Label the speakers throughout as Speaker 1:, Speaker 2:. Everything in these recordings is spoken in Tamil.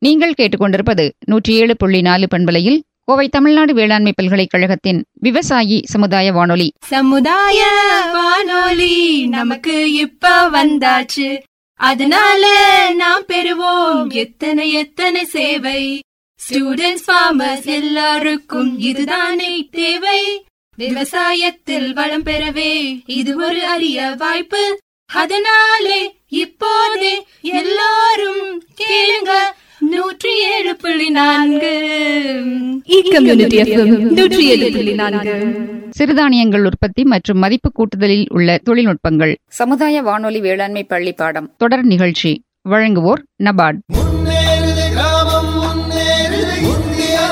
Speaker 1: நீங்கள் கேட்டுக்கொண்டிருப்பது நூற்றி ஏழு புள்ளி நாலு பண்பலையில் கோவை தமிழ்நாடு வேளாண்மை பல்கலைக்கழகத்தின் விவசாயி சமுதாய வானொலி
Speaker 2: சமுதாய வானொலி நமக்கு இப்ப வந்தாச்சு அதனால நாம் பெறுவோம் எத்தனை எத்தனை சேவை ஸ்டூடெண்ட்ஸ் ஃபார்மர்ஸ் எல்லாருக்கும் இதுதானே தேவை விவசாயத்தில் வளம் பெறவே இது ஒரு அரிய வாய்ப்பு அதனாலே இப்போதே எல்லாரும் கேளுங்க நூற்றி ஏழு புள்ளி நான்கு கம்யூனிட்டி நூற்றி ஏழு புள்ளி நான்கு
Speaker 1: சிறுதானியங்கள் உற்பத்தி மற்றும் மதிப்பு கூட்டுதலில் உள்ள தொழில்நுட்பங்கள் சமுதாய வானொலி வேளாண்மை பள்ளி பாடம் தொடர் நிகழ்ச்சி வழங்குவோர் நபார்ட்
Speaker 3: முன்னேறுது கிராமம் முன்னேறுது இந்தியா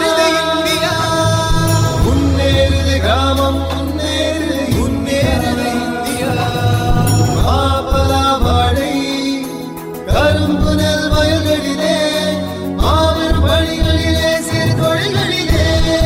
Speaker 3: முன்னேறுது கிராமம் முன்னேறுது முன்னேறுது இந்தியா மாப்பலா வாழை கரும்பு நெல் வயல்களிலே மாபெரும் பணிகளிலே சிறு தொழில்களிலே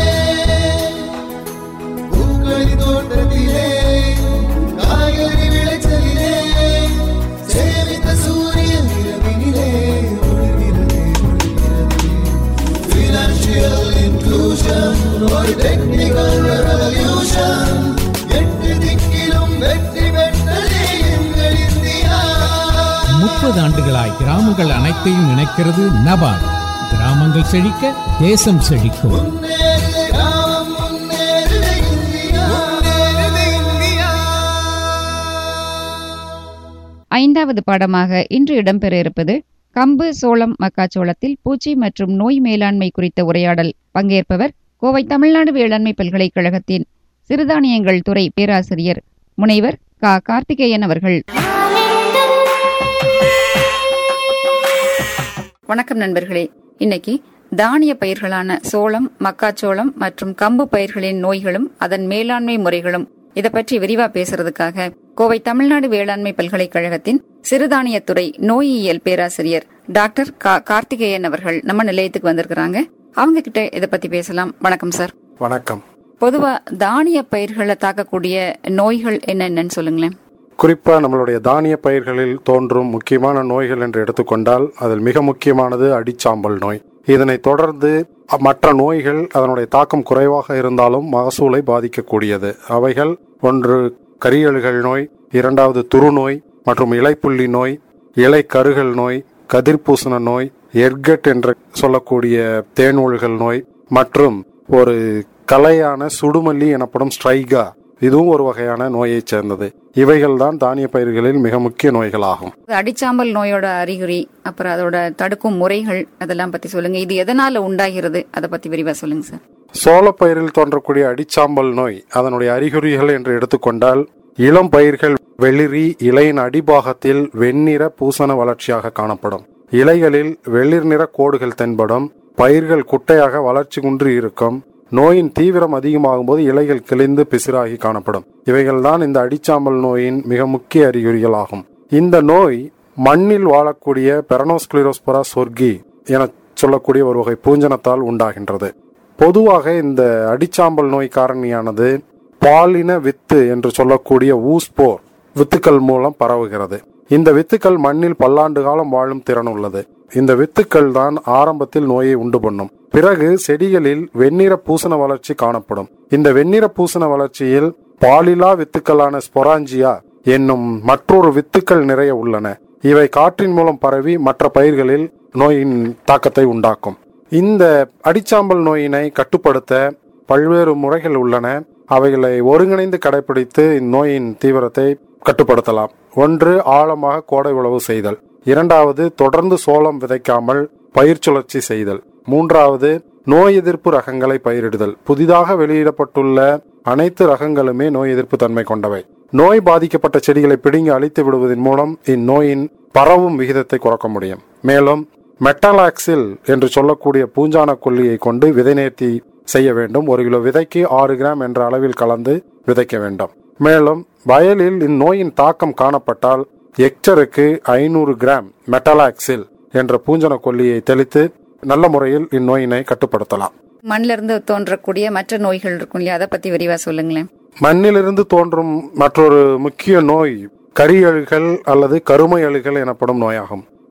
Speaker 3: பூக்களி தோட்டத்திலே காய்கறி விளைச்சலிலே சேமித்த சூரியன் இரவினிலே ஒளிர்கிறது, ஒளிர்கிறது. Financial inclusion, ஒரு technical revolution. எட்டு திக்கிலும் வெற்றி பெற்றதே எங்கள் இந்தியா
Speaker 4: முப்பது ஆண்டுகளாய் கிராமங்கள் அனைத்தையும் இணைக்கிறது நபார்டு கிராமங்கள் செழிக்க தேசம் செழிக்கும்
Speaker 3: முன்னேறுது கிராமம், முன்னேறுது இந்தியா. முன்னேறுது இந்தியா
Speaker 1: ஐந்தாவது பாடமாக இன்று இடம்பெற இருப்பது கம்பு சோளம் மக்காச்சோளத்தில் பூச்சி மற்றும் நோய் மேலாண்மை குறித்த உரையாடல் பங்கேற்பவர் கோவை தமிழ்நாடு வேளாண்மை பல்கலைக்கழகத்தின் சிறுதானியங்கள் துறை பேராசிரியர் முனைவர் கா கார்த்திகேயன் அவர்கள் வணக்கம் நண்பர்களே இன்னைக்கு தானிய பயிர்களான சோளம் மக்காச்சோளம் மற்றும் கம்பு பயிர்களின் நோய்களும் அதன் மேலாண்மை முறைகளும் இத பற்றி விரிவா பேசுறதுக்காக கோவை தமிழ்நாடு வேளாண்மை பல்கலைக்கழகத்தின் சிறுதானியத்துறை நோயியல் பேராசிரியர் டாக்டர் கா கார்த்திகேயன் அவர்கள் நம்ம நிலையத்துக்கு வந்திருக்கிறாங்க அவங்க கிட்ட இத பத்தி பேசலாம் வணக்கம் சார்
Speaker 5: வணக்கம்
Speaker 1: பொதுவா தானிய பயிர்களை தாக்கக்கூடிய நோய்கள் என்னென்னு சொல்லுங்களேன்
Speaker 5: குறிப்பாக நம்மளுடைய தானிய பயிர்களில் தோன்றும் முக்கியமான நோய்கள் என்று எடுத்துக்கொண்டால் அதில் மிக முக்கியமானது அடிச்சாம்பல் நோய் இதனைத் தொடர்ந்து அ- மற்ற நோய்கள் அதனுடைய தாக்கம் குறைவாக இருந்தாலும் மகசூலை பாதிக்கக்கூடியது அவைகள் ஒன்று கரியழுகள் நோய் இரண்டாவது துருநோய் மற்றும் இலைப்புள்ளி நோய் இலை கருகல் நோய் கதிர்பூசண நோய் எர்கட் என்று சொல்லக்கூடிய தேனூழ்கள் நோய் மற்றும் ஒரு கலையான சுடுமல்லி எனப்படும் ஸ்ட்ரைகா இதுவும் ஒரு வகையான நோயைச் சேர்ந்தது இவைகள் தான் தானிய பயிர்களில் மிக முக்கிய நோய்களாகும்
Speaker 1: அடிச்சாம்பல் நோயோட அறிகுறி அப்புறம் அதோட தடுக்கும் முறைகள் அதெல்லாம் பத்தி சொல்லுங்க இது எதனால உண்டாகிறது அதை பத்தி விரிவா சொல்லுங்க சார்
Speaker 5: சோளப்பயிரில் தோன்றக்கூடிய அடிச்சாம்பல் நோய் அதனுடைய அறிகுறிகள் என்று எடுத்துக்கொண்டால் இளம் பயிர்கள் வெளிரி இலையின் அடிபாகத்தில் வெண்ணிற பூசண வளர்ச்சியாக காணப்படும் இலைகளில் வெளிர் நிற கோடுகள் தென்படும் பயிர்கள் குட்டையாக வளர்ச்சி குன்றி இருக்கும் நோயின் தீவிரம் அதிகமாகும் போது இலைகள் கிழிந்து பிசிராகி காணப்படும் இவைகள்தான் இந்த அடிச்சாம்பல் நோயின் மிக முக்கிய அறிகுறிகளாகும் இந்த நோய் மண்ணில் வாழக்கூடிய பெரனோஸ்கிளிரோஸ்பரா சொர்கி என சொல்லக்கூடிய ஒரு வகை பூஞ்சனத்தால் உண்டாகின்றது பொதுவாக இந்த அடிச்சாம்பல் நோய் காரணியானது பாலின வித்து என்று சொல்லக்கூடிய ஊஸ்போர் வித்துக்கள் மூலம் பரவுகிறது இந்த வித்துக்கள் மண்ணில் பல்லாண்டு காலம் வாழும் திறன் உள்ளது இந்த வித்துக்கள் தான் ஆரம்பத்தில் நோயை உண்டு பண்ணும் பிறகு செடிகளில் வெண்ணிற பூசண வளர்ச்சி காணப்படும் இந்த வெண்ணிற பூசண வளர்ச்சியில் பாலிலா வித்துக்களான ஸ்பொராஞ்சியா என்னும் மற்றொரு வித்துக்கள் நிறைய உள்ளன இவை காற்றின் மூலம் பரவி மற்ற பயிர்களில் நோயின் தாக்கத்தை உண்டாக்கும் இந்த அடிச்சாம்பல் நோயினை கட்டுப்படுத்த பல்வேறு முறைகள் உள்ளன அவைகளை ஒருங்கிணைந்து கடைபிடித்து இந்நோயின் தீவிரத்தை கட்டுப்படுத்தலாம் ஒன்று ஆழமாக கோடை உழவு செய்தல் இரண்டாவது தொடர்ந்து சோளம் விதைக்காமல் பயிர் சுழற்சி செய்தல் மூன்றாவது நோய் எதிர்ப்பு ரகங்களை பயிரிடுதல் புதிதாக வெளியிடப்பட்டுள்ள அனைத்து ரகங்களுமே நோய் எதிர்ப்பு தன்மை கொண்டவை நோய் பாதிக்கப்பட்ட செடிகளை பிடுங்கி அழித்து விடுவதன் மூலம் இந்நோயின் பரவும் விகிதத்தை குறைக்க முடியும் மேலும் மெட்டலாக்சில் என்று சொல்லக்கூடிய பூஞ்சான கொல்லியை கொண்டு விதை நேர்த்தி செய்ய வேண்டும் ஒரு கிலோ விதைக்கு ஆறு கிராம் என்ற அளவில் கலந்து விதைக்க வேண்டும் மேலும் வயலில் இந்நோயின் தாக்கம் காணப்பட்டால் ஹெக்டருக்கு ஐநூறு கிராம் மெட்டலாக்சில் என்ற பூஞ்சன கொல்லியை தெளித்து நல்ல முறையில் இந்நோயினை கட்டுப்படுத்தலாம்
Speaker 1: மண்ணில இருந்து தோன்றக்கூடிய மற்ற நோய்கள் இருக்கும் இல்லையா அதை பத்தி விரிவா சொல்லுங்களேன்
Speaker 5: மண்ணிலிருந்து தோன்றும் மற்றொரு முக்கிய நோய் கரியழுகள் அல்லது கருமை அழுகல் எனப்படும் நோயாகும்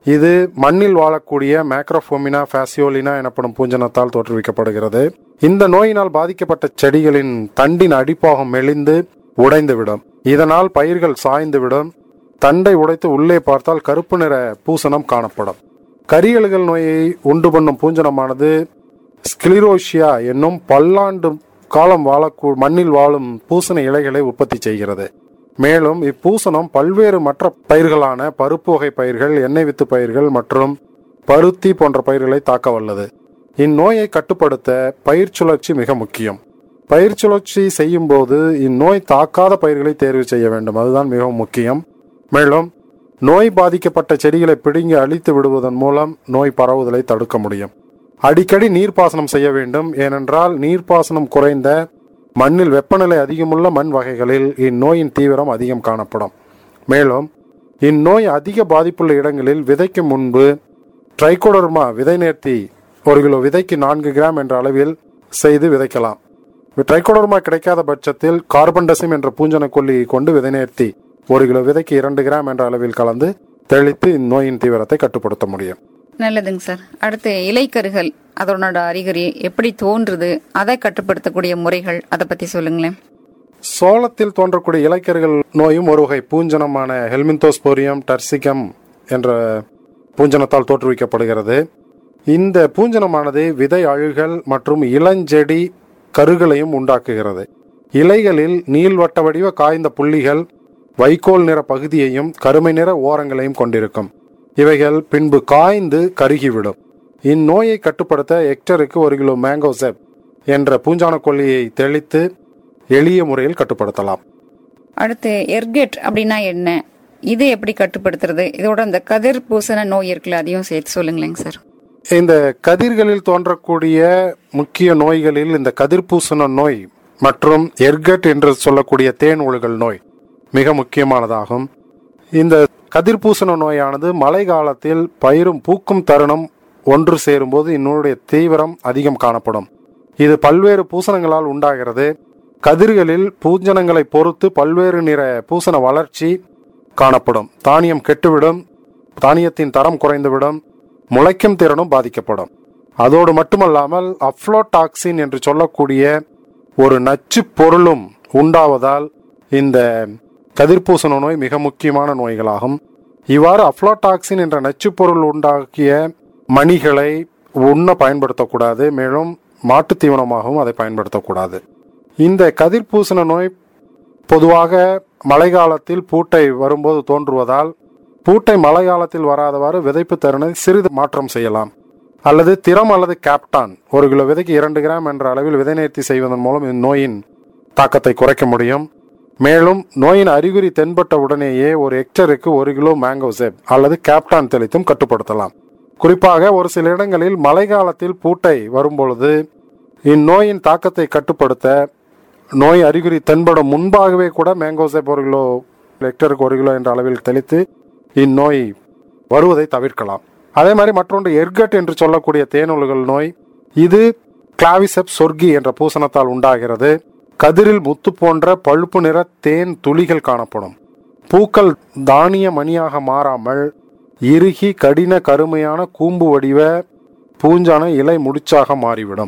Speaker 5: இது மண்ணில் வாழக்கூடிய மேக்ரோஃபோமினா ஃபேசியோலினா எனப்படும் பூஞ்சனத்தால் தோற்றுவிக்கப்படுகிறது இந்த நோயினால் பாதிக்கப்பட்ட செடிகளின் தண்டின் அடிப்பாகம் மெலிந்து உடைந்துவிடும் இதனால் பயிர்கள் சாய்ந்துவிடும் தண்டை உடைத்து உள்ளே பார்த்தால் கருப்பு நிற பூசணம் காணப்படும் கரியல்கள் நோயை உண்டு பண்ணும் பூஞ்சனமானது ஸ்கிலிரோஷியா என்னும் பல்லாண்டு காலம் வாழக்கூ மண்ணில் வாழும் பூசண இலைகளை உற்பத்தி செய்கிறது மேலும் இப்பூசணம் பல்வேறு மற்ற பயிர்களான பருப்பு வகை பயிர்கள் எண்ணெய் வித்து பயிர்கள் மற்றும் பருத்தி போன்ற பயிர்களை தாக்க வல்லது இந்நோயை கட்டுப்படுத்த பயிர் சுழற்சி மிக முக்கியம் பயிர் சுழற்சி செய்யும் போது இந்நோய் தாக்காத பயிர்களை தேர்வு செய்ய வேண்டும் அதுதான் மிகவும் முக்கியம் மேலும் நோய் பாதிக்கப்பட்ட செடிகளை பிடுங்கி அழித்து விடுவதன் மூலம் நோய் பரவுதலை தடுக்க முடியும் அடிக்கடி நீர்ப்பாசனம் செய்ய வேண்டும் ஏனென்றால் நீர்ப்பாசனம் குறைந்த மண்ணில் வெப்பநிலை அதிகமுள்ள மண் வகைகளில் இந்நோயின் தீவிரம் அதிகம் காணப்படும் மேலும் இந்நோய் அதிக பாதிப்புள்ள இடங்களில் விதைக்கும் முன்பு ட்ரைகோடர்மா விதை நேர்த்தி ஒரு கிலோ விதைக்கு நான்கு கிராம் என்ற அளவில் செய்து விதைக்கலாம் ட்ரைகோடர்மா கிடைக்காத பட்சத்தில் கார்பன்டசிம் என்ற பூஞ்சன கொல்லியை கொண்டு விதை நேர்த்தி ஒரு கிலோ விதைக்கு இரண்டு கிராம் என்ற அளவில் கலந்து தெளித்து இந்நோயின் தீவிரத்தை கட்டுப்படுத்த முடியும்
Speaker 1: நல்லதுங்க சார் அடுத்து இலைக்கருகள் அதனோட அறிகுறி எப்படி தோன்றுது அதை கட்டுப்படுத்தக்கூடிய முறைகள் அதை பத்தி சொல்லுங்களேன்
Speaker 5: சோளத்தில் தோன்றக்கூடிய இலைக்கருகள் நோயும் ஒரு வகை பூஞ்சனமான ஹெல்மிந்தோஸ்போரியம் டர்சிகம் என்ற பூஞ்சனத்தால் தோற்றுவிக்கப்படுகிறது இந்த பூஞ்சனமானது விதை அழுகல் மற்றும் இளஞ்செடி கருகளையும் உண்டாக்குகிறது இலைகளில் நீள்வட்ட வடிவ காய்ந்த புள்ளிகள் வைக்கோல் நிற பகுதியையும் கருமை நிற ஓரங்களையும் கொண்டிருக்கும் இவைகள் பின்பு காய்ந்து கருகிவிடும் இந்நோயை கட்டுப்படுத்த ஹெக்டருக்கு ஒரு கிலோ மேங்கோசெப் என்ற பூஞ்சான கொல்லியை தெளித்து எளிய முறையில் கட்டுப்படுத்தலாம்
Speaker 1: அடுத்து எர்கெட் அப்படின்னா என்ன இது எப்படி கட்டுப்படுத்துறது இதோட அந்த கதிர் பூசண நோய் இருக்குல்ல அதையும் சேர்த்து சொல்லுங்களேங்க சார்
Speaker 5: இந்த கதிர்களில் தோன்றக்கூடிய முக்கிய நோய்களில் இந்த கதிர்பூசண நோய் மற்றும் எர்கட் என்று சொல்லக்கூடிய தேன் ஒழுகல் நோய் மிக முக்கியமானதாகும் இந்த கதிர்பூசண நோயானது மழை காலத்தில் பயிரும் பூக்கும் தருணம் ஒன்று சேரும்போது இந்நோயுடைய தீவிரம் அதிகம் காணப்படும் இது பல்வேறு பூசணங்களால் உண்டாகிறது கதிர்களில் பூஞ்சனங்களை பொறுத்து பல்வேறு நிற பூசண வளர்ச்சி காணப்படும் தானியம் கெட்டுவிடும் தானியத்தின் தரம் குறைந்துவிடும் முளைக்கும் திறனும் பாதிக்கப்படும் அதோடு மட்டுமல்லாமல் அஃப்ளோடாக்சின் என்று சொல்லக்கூடிய ஒரு நச்சு பொருளும் உண்டாவதால் இந்த கதிர்பூசண நோய் மிக முக்கியமான நோய்களாகும் இவ்வாறு அஃப்ளோடாக்சின் என்ற நச்சுப் பொருள் உண்டாக்கிய மணிகளை உண்ண பயன்படுத்தக்கூடாது மேலும் மாட்டுத் தீவனமாகவும் அதை பயன்படுத்தக்கூடாது இந்த கதிர்பூசண நோய் பொதுவாக மழைக்காலத்தில் பூட்டை வரும்போது தோன்றுவதால் பூட்டை மழை காலத்தில் வராதவாறு விதைப்பு தருணை சிறிது மாற்றம் செய்யலாம் அல்லது திறம் அல்லது கேப்டான் ஒரு கிலோ விதைக்கு இரண்டு கிராம் என்ற அளவில் விதை நேர்த்தி செய்வதன் மூலம் இந்நோயின் தாக்கத்தை குறைக்க முடியும் மேலும் நோயின் அறிகுறி தென்பட்ட உடனேயே ஒரு ஹெக்டருக்கு ஒரு கிலோ மேங்கோசெப் அல்லது கேப்டான் தெளித்தும் கட்டுப்படுத்தலாம் குறிப்பாக ஒரு சில இடங்களில் மழை காலத்தில் பூட்டை வரும்பொழுது இந்நோயின் தாக்கத்தை கட்டுப்படுத்த நோய் அறிகுறி தென்படும் முன்பாகவே கூட மேங்கோசெப் ஒரு கிலோ ஹெக்டருக்கு ஒரு கிலோ என்ற அளவில் தெளித்து இந்நோய் வருவதை தவிர்க்கலாம் அதே மாதிரி மற்றொன்று எர்கட் என்று சொல்லக்கூடிய தேனொழுகல் நோய் இது கிளாவிசெப் சொர்கி என்ற பூசணத்தால் உண்டாகிறது கதிரில் முத்து போன்ற பழுப்பு நிற தேன் துளிகள் காணப்படும் பூக்கள் தானிய மணியாக மாறாமல் இறுகி கடின கருமையான கூம்பு வடிவ பூஞ்சான இலை முடிச்சாக மாறிவிடும்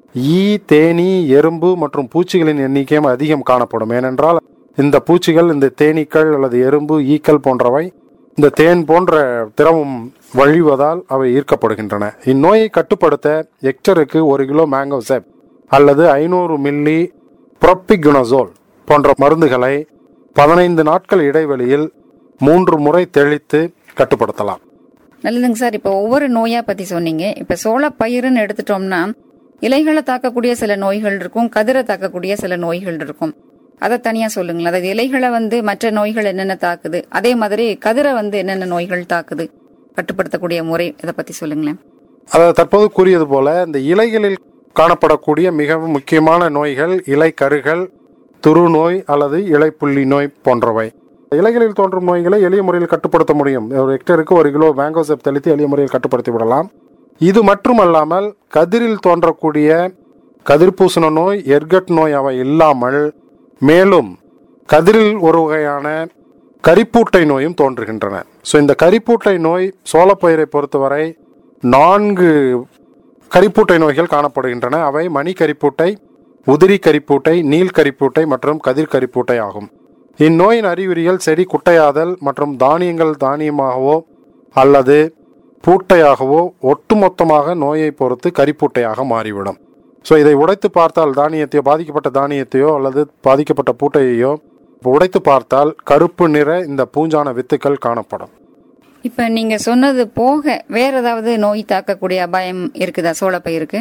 Speaker 5: ஈ தேனீ எறும்பு மற்றும் பூச்சிகளின் எண்ணிக்கையும் அதிகம் காணப்படும் ஏனென்றால் இந்த பூச்சிகள் இந்த தேனீக்கள் அல்லது எறும்பு ஈக்கள் போன்றவை இந்த தேன் போன்ற திரவம் வழிவதால் அவை ஈர்க்கப்படுகின்றன இந்நோயை கட்டுப்படுத்த ஹெக்டருக்கு ஒரு கிலோ மேங்கோசெப் அல்லது ஐநூறு மில்லி புரோப்பிகுனசோல் போன்ற மருந்துகளை பதினைந்து நாட்கள் இடைவெளியில் மூன்று முறை தெளித்து கட்டுப்படுத்தலாம்
Speaker 1: நல்லதுங்க சார் இப்போ ஒவ்வொரு நோயா பத்தி சொன்னீங்க இப்ப சோள பயிருன்னு எடுத்துட்டோம்னா இலைகளை தாக்கக்கூடிய சில நோய்கள் இருக்கும் கதிரை தாக்கக்கூடிய சில நோய்கள் இருக்கும் அதை தனியா சொல்லுங்களேன் அதாவது இலைகளை வந்து மற்ற நோய்கள் என்னென்ன தாக்குது அதே மாதிரி கதிரை வந்து என்னென்ன நோய்கள் தாக்குது கட்டுப்படுத்தக்கூடிய முறை இதை பத்தி சொல்லுங்களேன்
Speaker 5: அதாவது தற்போது கூறியது போல இந்த இலைகளில் காணப்படக்கூடிய மிகவும் முக்கியமான நோய்கள் இலை கருகள் துரு நோய் அல்லது இலைப்புள்ளி நோய் போன்றவை இலைகளில் தோன்றும் நோய்களை எளிய முறையில் கட்டுப்படுத்த முடியும் ஒரு ஹெக்டருக்கு ஒரு கிலோ மேங்கோசெப் தெளித்து எளிய முறையில் கட்டுப்படுத்தி விடலாம் இது மட்டுமல்லாமல் கதிரில் தோன்றக்கூடிய கதிர்பூசண நோய் எர்கட் நோய் அவை இல்லாமல் மேலும் கதிரில் ஒரு வகையான கரிப்பூட்டை நோயும் தோன்றுகின்றன ஸோ இந்த கரிப்பூட்டை நோய் சோளப்பயிரை பொறுத்தவரை நான்கு கரிப்பூட்டை நோய்கள் காணப்படுகின்றன அவை மணி கரிப்பூட்டை உதிரி கரிப்பூட்டை நீல் கரிப்பூட்டை மற்றும் கதிர் கரிப்பூட்டை ஆகும் இந்நோயின் அறிகுறிகள் செடி குட்டையாதல் மற்றும் தானியங்கள் தானியமாகவோ அல்லது பூட்டையாகவோ ஒட்டுமொத்தமாக நோயை பொறுத்து கரிப்பூட்டையாக மாறிவிடும் ஸோ இதை உடைத்து பார்த்தால் தானியத்தையோ பாதிக்கப்பட்ட தானியத்தையோ அல்லது பாதிக்கப்பட்ட பூட்டையையோ உடைத்து பார்த்தால் கருப்பு நிற இந்த பூஞ்சான வித்துக்கள் காணப்படும்
Speaker 1: இப்ப நீங்க சொன்னது போக வேற ஏதாவது நோய் தாக்கக்கூடிய அபாயம் இருக்குதா சோளப்பயிருக்கு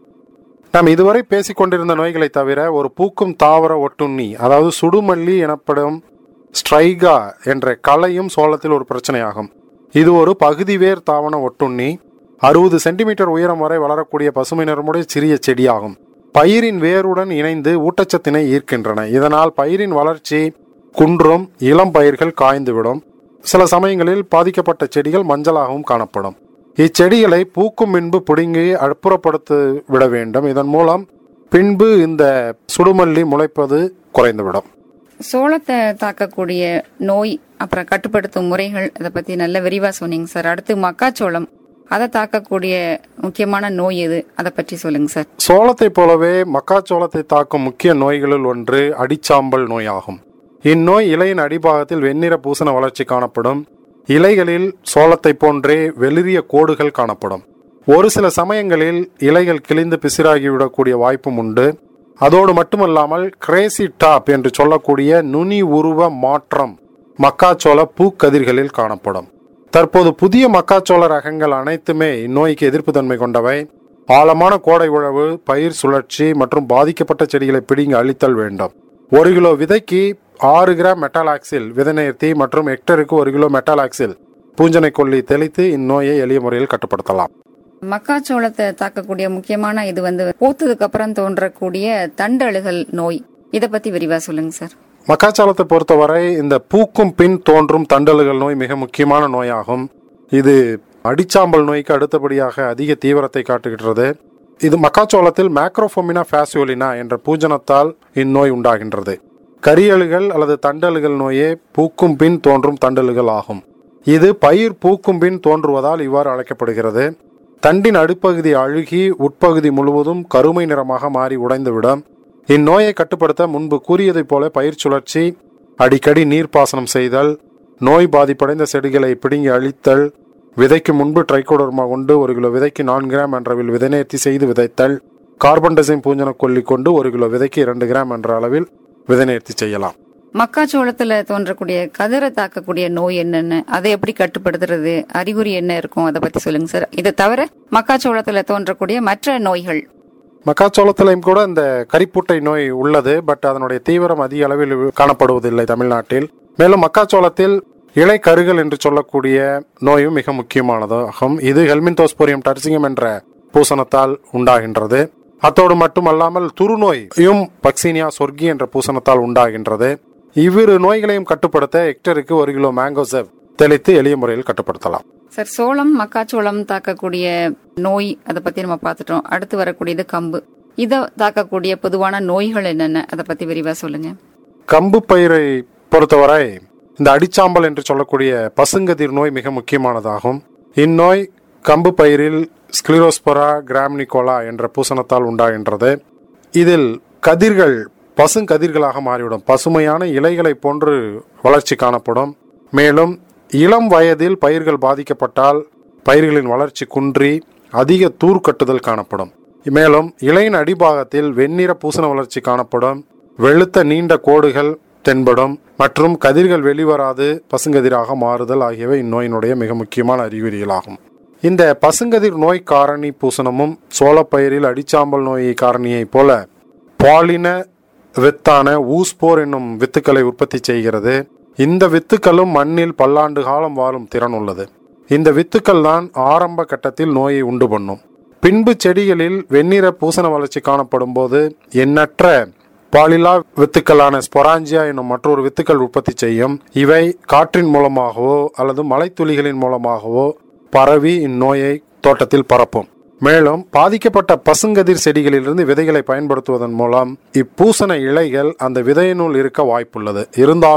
Speaker 5: நாம் இதுவரை பேசிக் கொண்டிருந்த நோய்களை தவிர ஒரு பூக்கும் தாவர ஒட்டுண்ணி அதாவது சுடுமல்லி எனப்படும் ஸ்ட்ரைகா என்ற கலையும் சோளத்தில் ஒரு பிரச்சனையாகும் இது ஒரு பகுதி வேர் தாவன ஒட்டுண்ணி அறுபது சென்டிமீட்டர் உயரம் வரை வளரக்கூடிய பசுமை நிறமுடைய சிறிய செடியாகும் பயிரின் வேருடன் இணைந்து ஊட்டச்சத்தினை ஈர்க்கின்றன இதனால் பயிரின் வளர்ச்சி குன்றும் இளம் பயிர்கள் காய்ந்துவிடும் சில சமயங்களில் பாதிக்கப்பட்ட செடிகள் மஞ்சளாகவும் காணப்படும் இச்செடிகளை பூக்கும் முன்பு பிடுங்கி அப்புறப்படுத்தி விட வேண்டும் இதன் மூலம் பின்பு இந்த சுடுமல்லி முளைப்பது குறைந்துவிடும்
Speaker 1: சோளத்தை தாக்கக்கூடிய நோய் அப்புறம் கட்டுப்படுத்தும் முறைகள் இதை பத்தி நல்ல விரிவா சொன்னீங்க சார் அடுத்து மக்காச்சோளம் அதை தாக்கக்கூடிய முக்கியமான நோய் எது அதை பற்றி சொல்லுங்க சார்
Speaker 5: சோளத்தை போலவே மக்காச்சோளத்தை தாக்கும் முக்கிய நோய்களில் ஒன்று அடிச்சாம்பல் நோயாகும் இந்நோய் இலையின் அடிபாகத்தில் வெண்ணிற பூசண வளர்ச்சி காணப்படும் இலைகளில் சோளத்தை போன்றே வெளிரிய கோடுகள் காணப்படும் ஒரு சில சமயங்களில் இலைகள் கிழிந்து பிசிறாகிவிடக்கூடிய வாய்ப்பும் உண்டு அதோடு மட்டுமல்லாமல் கிரேசி டாப் என்று சொல்லக்கூடிய நுனி உருவ மாற்றம் மக்காச்சோள பூக்கதிர்களில் காணப்படும் தற்போது புதிய மக்காச்சோள ரகங்கள் அனைத்துமே இந்நோய்க்கு எதிர்ப்பு தன்மை கொண்டவை ஆழமான கோடை உழவு பயிர் சுழற்சி மற்றும் பாதிக்கப்பட்ட செடிகளை பிடிங்கி அழித்தல் வேண்டும் ஒரு கிலோ விதைக்கு ஆறு கிராம் மெட்டாலாக்சில் விதைநேர்த்தி மற்றும் ஹெக்டருக்கு ஒரு கிலோ மெட்டாலாக்சில் பூஞ்சனை கொல்லி தெளித்து இந்நோயை எளிய முறையில் கட்டுப்படுத்தலாம்
Speaker 1: மக்காச்சோளத்தை தாக்கக்கூடிய முக்கியமான இது வந்து பூத்ததுக்கு அப்புறம் தோன்றக்கூடிய தண்டழுகல் நோய் இதை பத்தி விரிவா சொல்லுங்க சார்
Speaker 5: மக்காச்சோளத்தை பொறுத்தவரை இந்த பூக்கும் பின் தோன்றும் தண்டல்கள் நோய் மிக முக்கியமான நோயாகும் இது அடிச்சாம்பல் நோய்க்கு அடுத்தபடியாக அதிக தீவிரத்தை காட்டுகின்றது இது மக்காச்சோளத்தில் மேக்ரோஃபோமினா ஃபேசியோலினா என்ற பூஜனத்தால் இந்நோய் உண்டாகின்றது கரியலுகள் அல்லது தண்டல்கள் நோயே பூக்கும் பின் தோன்றும் தண்டல்கள் ஆகும் இது பயிர் பூக்கும் பின் தோன்றுவதால் இவ்வாறு அழைக்கப்படுகிறது தண்டின் அடிப்பகுதி அழுகி உட்பகுதி முழுவதும் கருமை நிறமாக மாறி உடைந்துவிடும் இந்நோயை கட்டுப்படுத்த முன்பு கூறியதைப் போல பயிர் சுழற்சி அடிக்கடி நீர்ப்பாசனம் செய்தல் நோய் பாதிப்படைந்த செடிகளை பிடுங்கி அழித்தல் விதைக்கு முன்பு ட்ரைகோடர்மா கொண்டு ஒரு கிலோ விதைக்கு நான்கு கிராம் என்ற அளவில் விதைநேர்த்தி செய்து விதைத்தல் கார்பன் டெசைன் பூஞ்சன கொல்லி கொண்டு ஒரு கிலோ விதைக்கு இரண்டு கிராம் என்ற அளவில் விதைநேர்த்தி செய்யலாம்
Speaker 1: மக்காச்சோளத்துல தோன்றக்கூடிய கதிரை தாக்கக்கூடிய நோய் என்னென்ன அதை எப்படி கட்டுப்படுத்துறது அறிகுறி என்ன இருக்கும் அதை பத்தி சொல்லுங்க சார் இதை தவிர மக்காச்சோளத்துல தோன்றக்கூடிய மற்ற நோய்கள்
Speaker 5: மக்காச்சோளத்திலையும் கூட இந்த கரிப்புட்டை நோய் உள்ளது பட் அதனுடைய தீவிரம் அதிக அளவில் காணப்படுவதில்லை தமிழ்நாட்டில் மேலும் மக்காச்சோளத்தில் இலை கருகள் என்று சொல்லக்கூடிய நோயும் மிக முக்கியமானதாகும் இது ஹெல்மின்தோஸ்போரியம் டர்சிங்கம் என்ற பூசணத்தால் உண்டாகின்றது அத்தோடு மட்டுமல்லாமல் துருநோயும் பக்சீனியா சொர்க்கி என்ற பூசணத்தால் உண்டாகின்றது இவ்விரு நோய்களையும் கட்டுப்படுத்த ஹெக்டருக்கு ஒரு கிலோ மேங்கோசெவ் தெளித்து எளிய முறையில் கட்டுப்படுத்தலாம்
Speaker 1: சார் சோளம் மக்காச்சோளம் தாக்கக்கூடிய நோய் அதை பத்தி நம்ம பார்த்துட்டோம் அடுத்து வரக்கூடியது கம்பு இதை தாக்கக்கூடிய பொதுவான நோய்கள் என்னென்ன அதை பத்தி விரிவா சொல்லுங்க
Speaker 5: கம்பு பயிரை பொறுத்தவரை இந்த அடிச்சாம்பல் என்று சொல்லக்கூடிய பசுங்கதிர் நோய் மிக முக்கியமானதாகும் இந்நோய் கம்பு பயிரில் ஸ்கிலிரோஸ்பொரா கிராம்னிகோலா என்ற பூசணத்தால் உண்டாகின்றது இதில் கதிர்கள் பசுங்கதிர்களாக மாறிவிடும் பசுமையான இலைகளை போன்று வளர்ச்சி காணப்படும் மேலும் இளம் வயதில் பயிர்கள் பாதிக்கப்பட்டால் பயிர்களின் வளர்ச்சி குன்றி அதிக தூர் கட்டுதல் காணப்படும் மேலும் இலையின் அடிபாகத்தில் வெண்ணிற பூசண வளர்ச்சி காணப்படும் வெளுத்த நீண்ட கோடுகள் தென்படும் மற்றும் கதிர்கள் வெளிவராது பசுங்கதிராக மாறுதல் ஆகியவை இந்நோயினுடைய மிக முக்கியமான அறிகுறிகளாகும் இந்த பசுங்கதிர் நோய் காரணி பூசணமும் சோளப்பயிரில் அடிச்சாம்பல் நோய் காரணியைப் போல பாலின வித்தான ஊஸ்போர் என்னும் வித்துக்களை உற்பத்தி செய்கிறது இந்த வித்துக்களும் மண்ணில் பல்லாண்டு காலம் வாழும் திறன் உள்ளது இந்த வித்துக்கள் தான் ஆரம்ப கட்டத்தில் நோயை உண்டு பண்ணும் பின்பு செடிகளில் வெண்ணிற பூசண வளர்ச்சி காணப்படும் போது எண்ணற்ற பாலிலா வித்துக்களான ஸ்பொராஞ்சியா என்னும் மற்றொரு வித்துக்கள் உற்பத்தி செய்யும் இவை காற்றின் மூலமாகவோ அல்லது மலைத்துளிகளின் மூலமாகவோ பரவி இந்நோயை தோட்டத்தில் பரப்பும் மேலும் பாதிக்கப்பட்ட பசுங்கதிர் செடிகளிலிருந்து விதைகளை பயன்படுத்துவதன் மூலம் இப்பூசண இலைகள் அந்த விதையினுள் இருக்க வாய்ப்புள்ளது இருந்தாலும்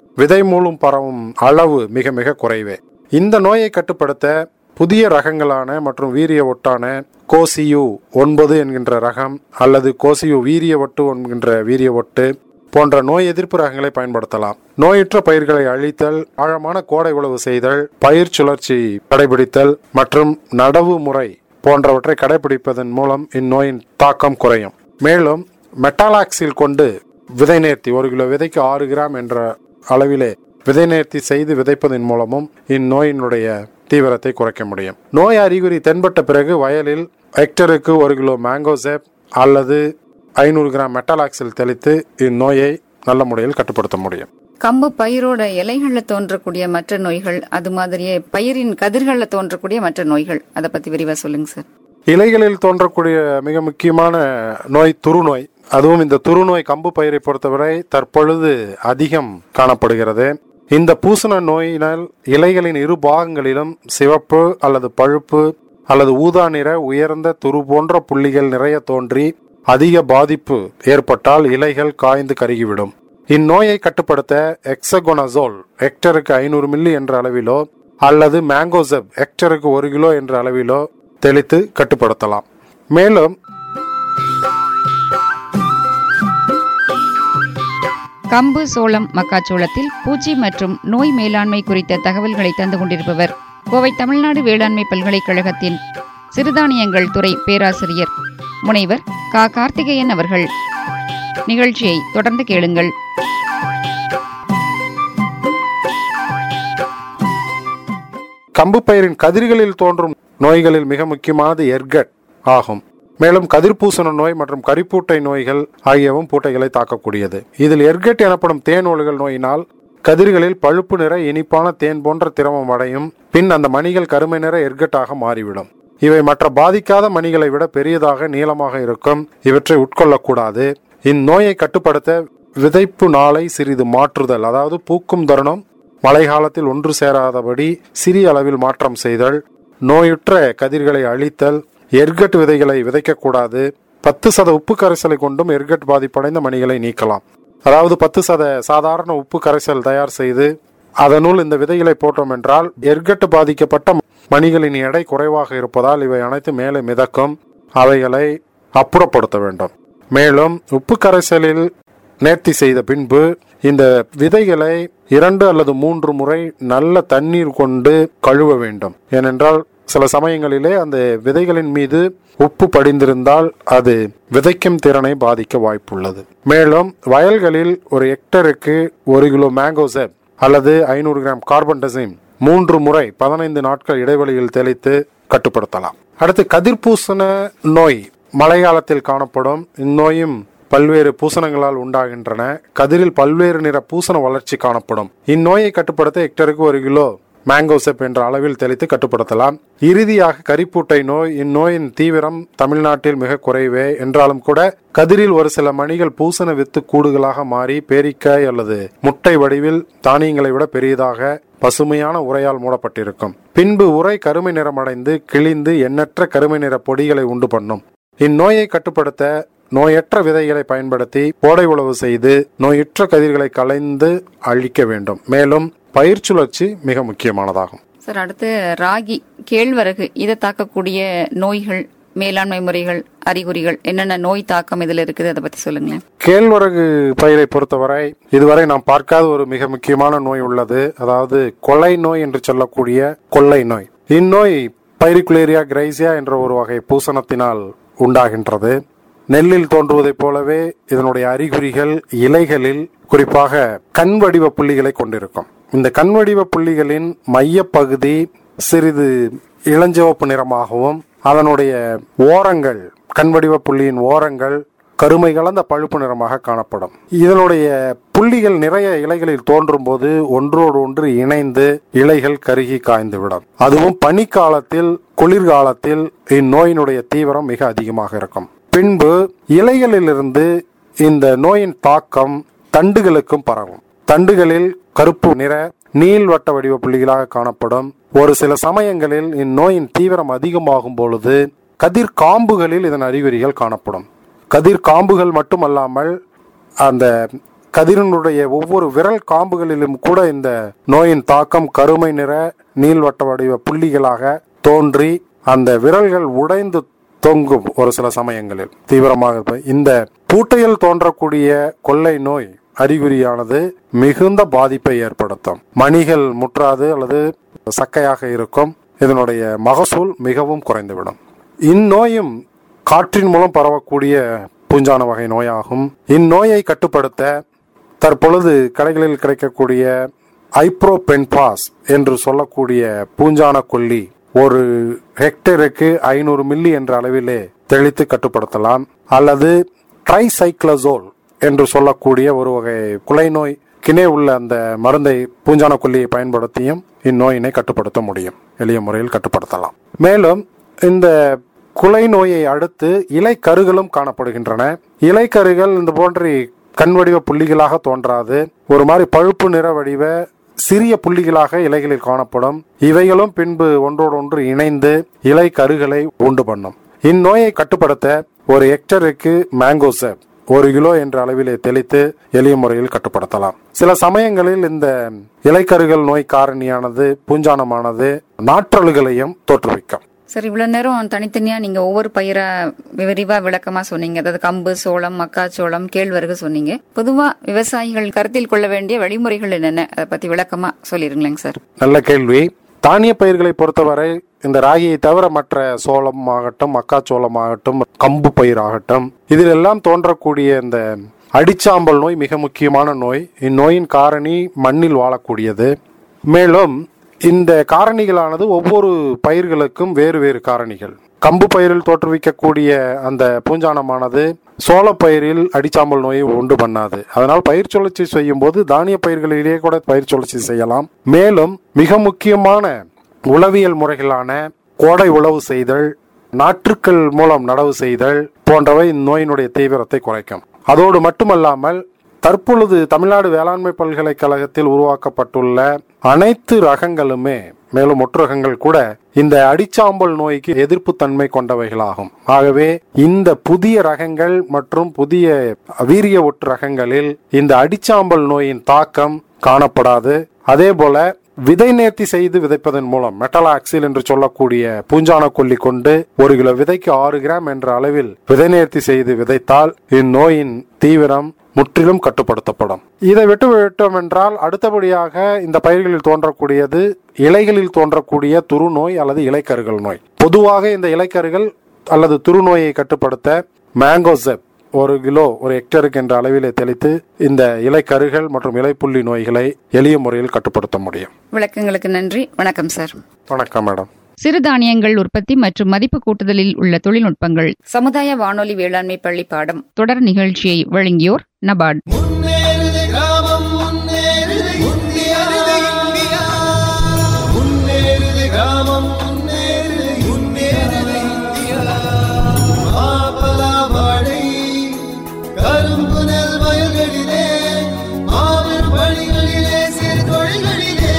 Speaker 5: விதை மூலம் பரவும் அளவு மிக மிக குறைவே இந்த நோயை கட்டுப்படுத்த புதிய ரகங்களான மற்றும் வீரிய ஒட்டான கோசியு ஒன்பது என்கின்ற ரகம் அல்லது கோசியு வீரிய ஒட்டு என்கின்ற வீரிய ஒட்டு போன்ற நோய் எதிர்ப்பு ரகங்களை பயன்படுத்தலாம் நோயுற்ற பயிர்களை அழித்தல் ஆழமான கோடை உழவு செய்தல் பயிர் சுழற்சி கடைபிடித்தல் மற்றும் நடவு முறை போன்றவற்றை கடைபிடிப்பதன் மூலம் இந்நோயின் தாக்கம் குறையும் மேலும் மெட்டாலாக்சில் கொண்டு விதை நேர்த்தி ஒரு கிலோ விதைக்கு ஆறு கிராம் என்ற அளவிலே விதை நேர்த்தி செய்து விதைப்பதன் மூலமும் இந்நோயினுடைய தீவிரத்தை குறைக்க முடியும் நோய் அறிகுறி தென்பட்ட பிறகு வயலில் ஹெக்டருக்கு ஒரு கிலோ மேங்கோசேப் அல்லது ஐநூறு கிராம் மெட்டாலாக்சில் தெளித்து இந்நோயை நல்ல முறையில் கட்டுப்படுத்த முடியும்
Speaker 1: கம்பு பயிரோட இலைகள்ல தோன்றக்கூடிய மற்ற நோய்கள் அது மாதிரியே பயிரின் கதிர்கள்ல தோன்றக்கூடிய மற்ற நோய்கள் அதை பத்தி விரிவா சொல்லுங்க சார்
Speaker 5: இலைகளில் தோன்றக்கூடிய மிக முக்கியமான நோய் துருநோய் அதுவும் இந்த துருநோய் கம்பு பயிரை பொறுத்தவரை தற்பொழுது அதிகம் காணப்படுகிறது இந்த பூசண நோயினால் இலைகளின் இரு பாகங்களிலும் சிவப்பு அல்லது பழுப்பு அல்லது ஊதா நிற உயர்ந்த துரு போன்ற புள்ளிகள் நிறைய தோன்றி அதிக பாதிப்பு ஏற்பட்டால் இலைகள் காய்ந்து கருகிவிடும் இந்நோயை கட்டுப்படுத்த எக்ஸகோனசோல் ஹெக்டருக்கு ஐநூறு மில்லி என்ற அளவிலோ அல்லது மேங்கோசெப் ஹெக்டருக்கு ஒரு கிலோ என்ற அளவிலோ தெளித்து கட்டுப்படுத்தலாம் மேலும்
Speaker 1: கம்பு சோளம் மக்காச்சோளத்தில் பூச்சி மற்றும் நோய் மேலாண்மை குறித்த தகவல்களை தந்து கொண்டிருப்பவர் கோவை தமிழ்நாடு வேளாண்மை பல்கலைக்கழகத்தின் சிறுதானியங்கள் துறை பேராசிரியர் முனைவர் கா கார்த்திகேயன் அவர்கள் நிகழ்ச்சியை தொடர்ந்து கேளுங்கள்
Speaker 5: கம்பு பயிரின் கதிர்களில் தோன்றும் நோய்களில் மிக முக்கியமானது எர்கட் ஆகும் மேலும் கதிர்பூசண நோய் மற்றும் கரிப்பூட்டை நோய்கள் ஆகியவும் பூட்டைகளை தாக்கக்கூடியது இதில் எர்கட் எனப்படும் தேன் ஒழுகல் நோயினால் கதிர்களில் பழுப்பு நிற இனிப்பான தேன் போன்ற திரவம் அடையும் பின் அந்த மணிகள் கருமை நிற எர்கட்டாக மாறிவிடும் இவை மற்ற பாதிக்காத மணிகளை விட பெரியதாக நீளமாக இருக்கும் இவற்றை உட்கொள்ளக்கூடாது இந்நோயை கட்டுப்படுத்த விதைப்பு நாளை சிறிது மாற்றுதல் அதாவது பூக்கும் தருணம் மழை காலத்தில் ஒன்று சேராதபடி சிறிய அளவில் மாற்றம் செய்தல் நோயுற்ற கதிர்களை அழித்தல் எர்கட் விதைகளை விதைக்கக்கூடாது பத்து சத உப்பு கரைசலை கொண்டும் எர்கட் பாதிப்படைந்த மணிகளை நீக்கலாம் அதாவது பத்து சத சாதாரண உப்பு கரைசல் தயார் செய்து அதனுள் இந்த விதைகளை போட்டோம் என்றால் எர்கட் பாதிக்கப்பட்ட மணிகளின் எடை குறைவாக இருப்பதால் இவை அனைத்து மேலே மிதக்கும் அவைகளை அப்புறப்படுத்த வேண்டும் மேலும் உப்பு கரைசலில் நேர்த்தி செய்த பின்பு இந்த விதைகளை இரண்டு அல்லது மூன்று முறை நல்ல தண்ணீர் கொண்டு கழுவ வேண்டும் ஏனென்றால் சில சமயங்களிலே அந்த விதைகளின் மீது உப்பு படிந்திருந்தால் அது விதைக்கும் திறனை பாதிக்க வாய்ப்புள்ளது மேலும் வயல்களில் ஒரு ஹெக்டருக்கு ஒரு கிலோ மேங்கோசெப் அல்லது ஐநூறு கிராம் கார்பன் டசிம் மூன்று முறை பதினைந்து நாட்கள் இடைவெளியில் தெளித்து கட்டுப்படுத்தலாம் அடுத்து கதிர்பூசண நோய் மழைக்காலத்தில் காணப்படும் இந்நோயும் பல்வேறு பூசணங்களால் உண்டாகின்றன கதிரில் பல்வேறு நிற பூசண வளர்ச்சி காணப்படும் இந்நோயை கட்டுப்படுத்த ஹெக்டருக்கு ஒரு கிலோ மேங்கோசெப் என்ற அளவில் தெளித்து கட்டுப்படுத்தலாம் இறுதியாக கரிப்பூட்டை நோய் இந்நோயின் தீவிரம் தமிழ்நாட்டில் மிக குறைவே என்றாலும் கூட கதிரில் ஒரு சில மணிகள் பூசண வித்து கூடுகளாக மாறி பேரிக்காய் அல்லது முட்டை வடிவில் தானியங்களை விட பெரியதாக பசுமையான உரையால் மூடப்பட்டிருக்கும் பின்பு உரை கருமை நிறமடைந்து கிழிந்து எண்ணற்ற கருமை நிற பொடிகளை உண்டு பண்ணும் இந்நோயை கட்டுப்படுத்த நோயற்ற விதைகளை பயன்படுத்தி கோடை உழவு செய்து நோயுற்ற கதிர்களை களைந்து அழிக்க வேண்டும் மேலும் பயிர் சுழற்சி மிக முக்கியமானதாகும்
Speaker 1: சார் அடுத்து ராகி கேழ்வரகு இதை தாக்கக்கூடிய நோய்கள் மேலாண்மை முறைகள் அறிகுறிகள் என்னென்ன நோய் தாக்கம் இதுல இருக்குது அதை பத்தி சொல்லுங்களேன்
Speaker 5: கேழ்வரகு பயிரை பொறுத்தவரை இதுவரை நாம் பார்க்காத ஒரு மிக முக்கியமான நோய் உள்ளது அதாவது கொள்ளை நோய் என்று சொல்லக்கூடிய கொள்ளை நோய் இந்நோய் பைரிகுலேரியா கிரைசியா என்ற ஒரு வகை பூசணத்தினால் உண்டாகின்றது நெல்லில் தோன்றுவதைப் போலவே இதனுடைய அறிகுறிகள் இலைகளில் குறிப்பாக கண் வடிவ புள்ளிகளை கொண்டிருக்கும் இந்த கண் வடிவ புள்ளிகளின் மையப்பகுதி சிறிது இளஞ்சிவப்பு நிறமாகவும் அதனுடைய ஓரங்கள் கண் வடிவ புள்ளியின் ஓரங்கள் கருமை கலந்த பழுப்பு நிறமாக காணப்படும் இதனுடைய புள்ளிகள் நிறைய இலைகளில் தோன்றும் போது ஒன்றோடு ஒன்று இணைந்து இலைகள் கருகி காய்ந்துவிடும் அதுவும் பனிக்காலத்தில் குளிர்காலத்தில் இந்நோயினுடைய தீவிரம் மிக அதிகமாக இருக்கும் பின்பு இலைகளிலிருந்து இந்த நோயின் தாக்கம் தண்டுகளுக்கும் பரவும் தண்டுகளில் கருப்பு நிற நீள்வட்ட வடிவ புள்ளிகளாக காணப்படும் ஒரு சில சமயங்களில் இந்நோயின் தீவிரம் அதிகமாகும் பொழுது கதிர் காம்புகளில் இதன் அறிகுறிகள் காணப்படும் கதிர் காம்புகள் மட்டுமல்லாமல் அந்த கதிரினுடைய ஒவ்வொரு விரல் காம்புகளிலும் கூட இந்த நோயின் தாக்கம் கருமை நிற நீள்வட்ட வடிவ புள்ளிகளாக தோன்றி அந்த விரல்கள் உடைந்து தொங்கும் ஒரு சில சமயங்களில் தீவிரமாக இருப்ப- இந்த பூட்டையில் தோன்றக்கூடிய கொள்ளை நோய் அறிகுறியானது மிகுந்த பாதிப்பை ஏற்படுத்தும் மணிகள் முற்றாது அல்லது சக்கையாக இருக்கும் இதனுடைய மகசூல் மிகவும் குறைந்துவிடும் இந்நோயும் காற்றின் மூலம் பரவக்கூடிய பூஞ்சான வகை நோயாகும் இந்நோயை கட்டுப்படுத்த தற்பொழுது கடைகளில் கிடைக்கக்கூடிய ஐப்ரோபென்பாஸ் என்று சொல்லக்கூடிய பூஞ்சான கொல்லி ஒரு ஹெக்டேருக்கு ஐநூறு மில்லி என்ற அளவிலே தெளித்து கட்டுப்படுத்தலாம் அல்லது ட்ரைசைக்ளசோல் என்று சொல்லக்கூடிய ஒரு வகை குலை நோய் கிணே உள்ள அந்த மருந்தை பூஞ்சான கொல்லியை பயன்படுத்தியும் இந்நோயினை கட்டுப்படுத்த முடியும் எளிய முறையில் கட்டுப்படுத்தலாம் மேலும் இந்த குலை நோயை அடுத்து இலைக்கருகளும் காணப்படுகின்றன இலைக்கருகள் இந்த போன்ற கண் வடிவ புள்ளிகளாக தோன்றாது ஒரு மாதிரி பழுப்பு நிற வடிவ சிறிய புள்ளிகளாக இலைகளில் காணப்படும் இவைகளும் பின்பு ஒன்றோடொன்று இணைந்து இலை கருகளை உண்டு பண்ணும் இந்நோயை கட்டுப்படுத்த ஒரு ஹெக்டருக்கு மேங்கோசெப் ஒரு கிலோ என்ற அளவிலே தெளித்து எளிய முறையில் கட்டுப்படுத்தலாம் சில சமயங்களில் இந்த இலைக்கருகள் நோய் காரணியானது பூஞ்சானமானது நாற்றலுகளையும் தோற்றுவிக்கும்
Speaker 1: சார் இவ்வளவு நேரம் தனித்தனியா நீங்க ஒவ்வொரு பயிரா விரிவா விளக்கமா சொன்னீங்க அதாவது கம்பு சோளம் மக்காச்சோளம் கேழ்வரகு சொன்னீங்க பொதுவா விவசாயிகள் கருத்தில் கொள்ள வேண்டிய வழிமுறைகள் என்னென்ன அதை பத்தி விளக்கமா சொல்லிருங்களேங்க சார்
Speaker 5: நல்ல கேள்வி தானிய பயிர்களை பொறுத்தவரை இந்த ராகியை தவிர மற்ற சோளம் ஆகட்டும் மக்காச்சோளம் ஆகட்டும் கம்பு பயிர் ஆகட்டும் இதில் எல்லாம் தோன்றக்கூடிய இந்த அடிச்சாம்பல் நோய் மிக முக்கியமான நோய் இந்நோயின் காரணி மண்ணில் வாழக்கூடியது மேலும் இந்த காரணிகளானது ஒவ்வொரு பயிர்களுக்கும் வேறு வேறு காரணிகள் கம்பு பயிரில் தோற்றுவிக்கக்கூடிய அந்த பூஞ்சானமானது சோளப்பயிரில் அடிச்சாம்பல் நோயை உண்டு பண்ணாது அதனால் பயிர் சுழற்சி செய்யும் போது தானிய பயிர்களிலேயே கூட பயிர் சுழற்சி செய்யலாம் மேலும் மிக முக்கியமான உளவியல் முறைகளான கோடை உழவு செய்தல் நாற்றுக்கள் மூலம் நடவு செய்தல் போன்றவை இந்நோயினுடைய தீவிரத்தை குறைக்கும் அதோடு மட்டுமல்லாமல் தற்பொழுது தமிழ்நாடு வேளாண்மை பல்கலைக்கழகத்தில் உருவாக்கப்பட்டுள்ள அனைத்து ரகங்களுமே மேலும் ஒற்று ரகங்கள் கூட இந்த அடிச்சாம்பல் நோய்க்கு எதிர்ப்பு தன்மை கொண்டவைகளாகும் ஆகவே இந்த புதிய ரகங்கள் மற்றும் புதிய வீரிய ஒற்று ரகங்களில் இந்த அடிச்சாம்பல் நோயின் தாக்கம் காணப்படாது அதே போல விதை நேர்த்தி செய்து விதைப்பதன் மூலம் மெட்டலாக்சில் என்று சொல்லக்கூடிய பூஞ்சான கொல்லி கொண்டு ஒரு கிலோ விதைக்கு ஆறு கிராம் என்ற அளவில் விதை நேர்த்தி செய்து விதைத்தால் இந்நோயின் தீவிரம் முற்றிலும் கட்டுப்படுத்தப்படும் இதை விட்டு விட்டோம் என்றால் அடுத்தபடியாக இந்த பயிர்களில் தோன்றக்கூடியது இலைகளில் தோன்றக்கூடிய துருநோய் அல்லது இலைக்கருகள் நோய் பொதுவாக இந்த இலைக்கருகள் அல்லது துருநோயை கட்டுப்படுத்த மேங்கோசெப் ஒரு கிலோ ஒரு ஹெக்டருக்கு என்ற அளவிலே தெளித்து இந்த இலைக்கருகள் மற்றும் இலைப்புள்ளி நோய்களை எளிய முறையில் கட்டுப்படுத்த முடியும்
Speaker 1: விளக்கங்களுக்கு நன்றி வணக்கம் சார்
Speaker 5: வணக்கம் மேடம்
Speaker 1: சிறுதானியங்கள் உற்பத்தி மற்றும் மதிப்பு கூட்டுதலில் உள்ள தொழில்நுட்பங்கள் சமுதாய வானொலி வேளாண்மை பள்ளி பாடம் தொடர் நிகழ்ச்சியை வழங்கியோர் நபார்ட்
Speaker 3: முன்னேறுது கிராமம் முன்னேறுது இந்தியா இந்தியா முன்னேறுது கிராமம் முன்னேறுது முன்னேறுது இந்தியா மாப்பலா வாழை கரும்பு நெல் வயல்களிலே மாபெரும் பணிகளிலே சிறு தொழில்களிலே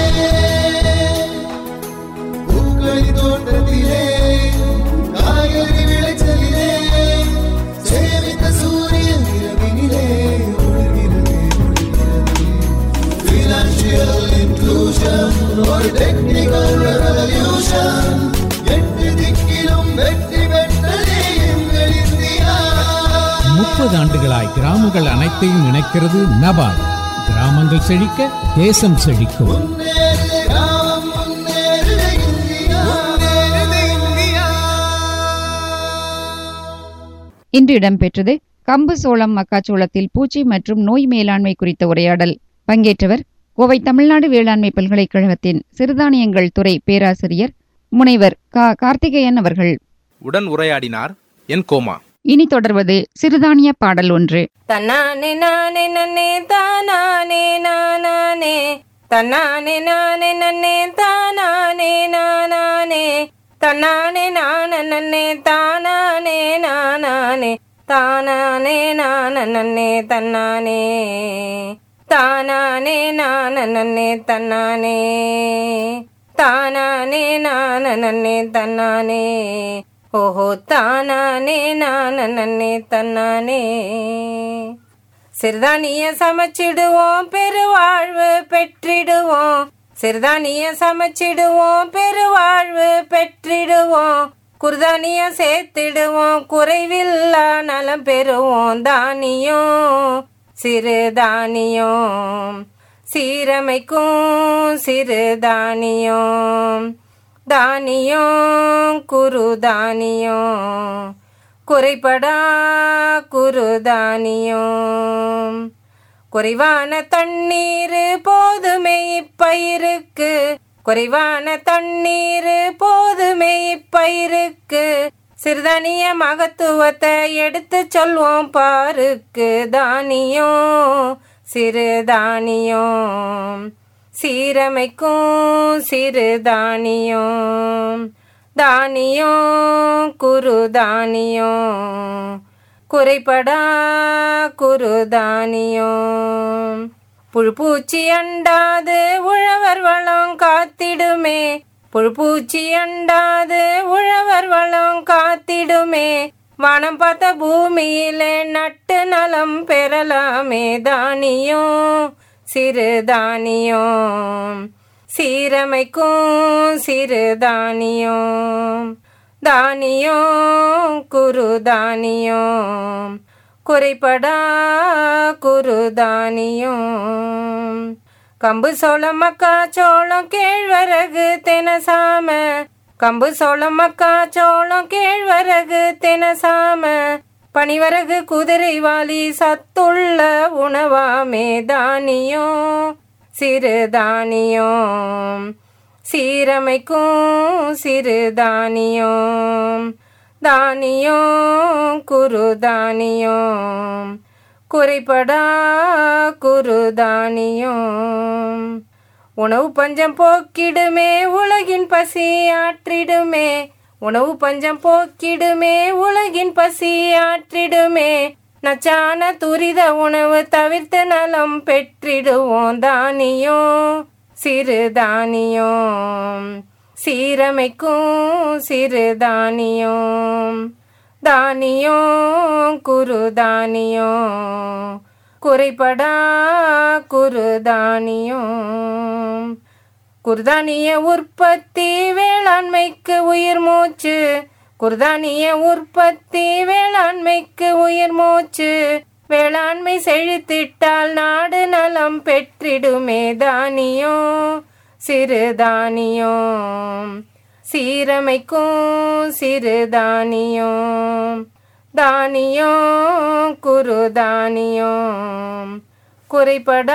Speaker 3: பூக்களி தோட்டத்திலே காய்கறி விளைச்சலிலே சேமித்த சூரியன் இரவினிலே ஒளிர்கிறது, ஒளிர்கிறது. Financial inclusion, ஒரு technical revolution. எட்டு திக்கிலும் வெற்றி பெற்றதே எங்கள் இந்தியா
Speaker 4: முப்பது ஆண்டுகளாய் கிராமங்கள் அனைத்தையும் இணைக்கிறது நபார்டு கிராமங்கள் செழிக்க தேசம் செழிக்கும்
Speaker 3: முன்னேறுது கிராமம், முன்னேறுது இந்தியா. முன்னேறுது இந்தியா
Speaker 1: இன்று இடம்பெற்றது கம்பு சோளம் மக்காச்சோளத்தில் பூச்சி மற்றும் நோய் மேலாண்மை குறித்த உரையாடல் பங்கேற்றவர் கோவை தமிழ்நாடு வேளாண்மை பல்கலைக்கழகத்தின் சிறுதானியங்கள் துறை பேராசிரியர் முனைவர் கா கார்த்திகேயன் அவர்கள்
Speaker 6: உடன் உரையாடினார் என் கோமா
Speaker 1: இனி தொடர்வது சிறுதானிய பாடல் ஒன்று
Speaker 7: தன்னானே நானே நன்னே தானானே நானானே தன்னானே நானே நன்னே தானானே நானானே தன்னானே நான நன்னே தானானே நானானே தானானே நான நன்னே தன்னானே தானானே நான நன்னே தன்னானே தானானே நான நன்னே தன்னானே ஓஹோ தானானே நான நன்னே தன்னானே சிறுதானிய சமைச்சிடுவோம் பெருவாழ்வு பெற்றிடுவோம் சிறுதானிய சமைச்சிடுவோம் பெருவாழ்வு பெற்றிடுவோம் குர்தானிய சேர்த்திடுவோம் குறைவில்லா நலம் பெறுவோம் தானியம் சிறுதானியம் சீரமைக்கும் சிறுதானியம் தானியம் குருதானியம் குறைபடா குருதானியம் குறைவான தண்ணீர் போதுமே இப்பயிருக்கு குறைவான தண்ணீர் போதுமே இப்பயிருக்கு சிறுதானிய மகத்துவத்தை எடுத்து சொல்வோம் பாருக்கு தானியம் சிறுதானியம் சீரமைக்கும் சிறுதானியம் தானியம் குருதானியம் குறைபடா குருதானியம் புழுப்பூச்சி அண்டாது உழவர் வளம் காத்திடுமே புழுப்பூச்சி அண்டாது உழவர் வளம் காத்திடுமே வானம் பார்த்த பூமியில நட்டு நலம் பெறலாமே தானியம் சிறுதானியம் சீரமைக்கும் சிறுதானியம் தானியம் குருதானியம் குறைபடா குருதானியம் கம்பு சோளம் மக்கா சோளம் கேழ்வரகு தெனசாம கம்பு சோளம் மக்கா சோளம் கேழ்வரகு தெனசாம பனிவரகு குதிரை வாலி சத்துள்ள உணவாமே தானியம் சிறுதானியம் சீரமைக்கும் சிறுதானியம் தானியம் குருதானியம் குறைபடா குருதானியம் உணவு பஞ்சம் போக்கிடுமே உலகின் பசி ஆற்றிடுமே உணவு பஞ்சம் போக்கிடுமே உலகின் பசி ஆற்றிடுமே நச்சான துரித உணவு தவிர்த்து நலம் பெற்றிடுவோம் தானியம் சிறுதானியம் சீரமைக்கும் சிறுதானியம் தானியம் குருதானியம் குறைபடா குருதானியம் குர்தானிய உற்பத்தி வேளாண்மைக்கு உயிர் மூச்சு குர்தானிய உற்பத்தி வேளாண்மைக்கு உயிர் மூச்சு வேளாண்மை செழித்திட்டால் நாடு நலம் பெற்றிடுமே தானியம் சிறுதானியம் சீரமைக்கும் சிறுதானியம் தானியம் குருதானியம் குறைபடா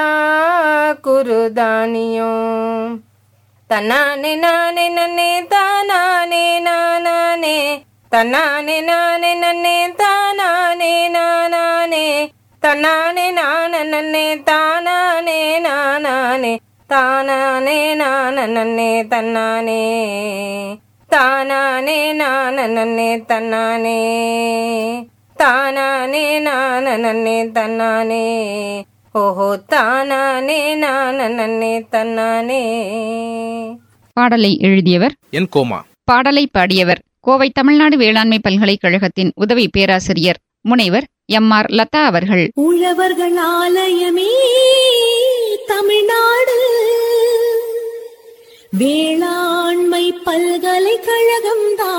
Speaker 7: குருதானியம் தன்னானே நானே நன்னே தானானே நானானே தன்னானே நானே நன்னே தானானே நானானே தன்னானே நான நன்னே தானானே நானானே தானானே நான நன்னே தன்னானே தானானே நான நன்னே தன்னானே தானானே நான நன்னே தன்னானே ஓஹோ தானானே நான நன்னே தன்னானே
Speaker 1: பாடலை எழுதியவர்
Speaker 6: என் கோமா
Speaker 1: பாடலை பாடியவர் கோவை தமிழ்நாடு வேளாண்மை பல்கலைக்கழகத்தின் உதவி பேராசிரியர் முனைவர் எம் ஆர் லதா அவர்கள்
Speaker 2: உழவர்கள் ஆலயமே தமிழ்நாடு வேளாண்மை பல்கலைக்கழகம் தான்